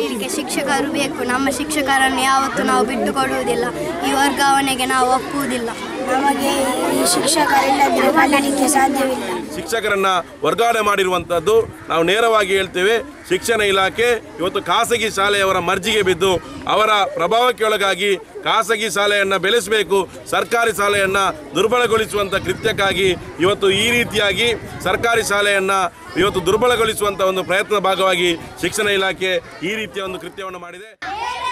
ಕಲೀಲಿಕ್ಕೆ ಶಿಕ್ಷಕರು ಬೇಕು ನಮ್ಮ ಶಿಕ್ಷಕರನ್ನು ಯಾವತ್ತೂ ನಾವು ಬಿಟ್ಟು ಕೊಡುವುದಿಲ್ಲ ಈ ವರ್ಗಾವಣೆಗೆ ನಾವು ಒಪ್ಪುವುದಿಲ್ಲ ನಮಗೆ ಈ ಶಿಕ್ಷಕರಿಲ್ಲದ್ರೆ ಕಲೀಲಿಕ್ಕೆ ಸಾಧ್ಯವಿಲ್ಲ ಶಿಕ್ಷಕರನ್ನ ವರ್ಗಾವಣೆ ಮಾಡಿರುವಂಥದ್ದು ನಾವು ನೇರವಾಗಿ ಹೇಳ್ತೇವೆ ಶಿಕ್ಷಣ ಇಲಾಖೆ ಇವತ್ತು ಖಾಸಗಿ ಶಾಲೆಯವರ ಮರ್ಜಿಗೆ ಬಿದ್ದು ಅವರ ಪ್ರಭಾವಕ್ಕೆ ಒಳಗಾಗಿ ಖಾಸಗಿ ಶಾಲೆಯನ್ನು ಬೆಳೆಸಬೇಕು ಸರ್ಕಾರಿ ಶಾಲೆಯನ್ನು ದುರ್ಬಲಗೊಳಿಸುವಂಥ ಕೃತ್ಯಕ್ಕಾಗಿ ಇವತ್ತು ಈ ರೀತಿಯಾಗಿ ಸರ್ಕಾರಿ ಶಾಲೆಯನ್ನು ಇವತ್ತು ದುರ್ಬಲಗೊಳಿಸುವಂಥ ಒಂದು ಪ್ರಯತ್ನದ ಭಾಗವಾಗಿ ಶಿಕ್ಷಣ ಇಲಾಖೆ ಈ ರೀತಿಯ ಒಂದು ಕೃತ್ಯವನ್ನು ಮಾಡಿದೆ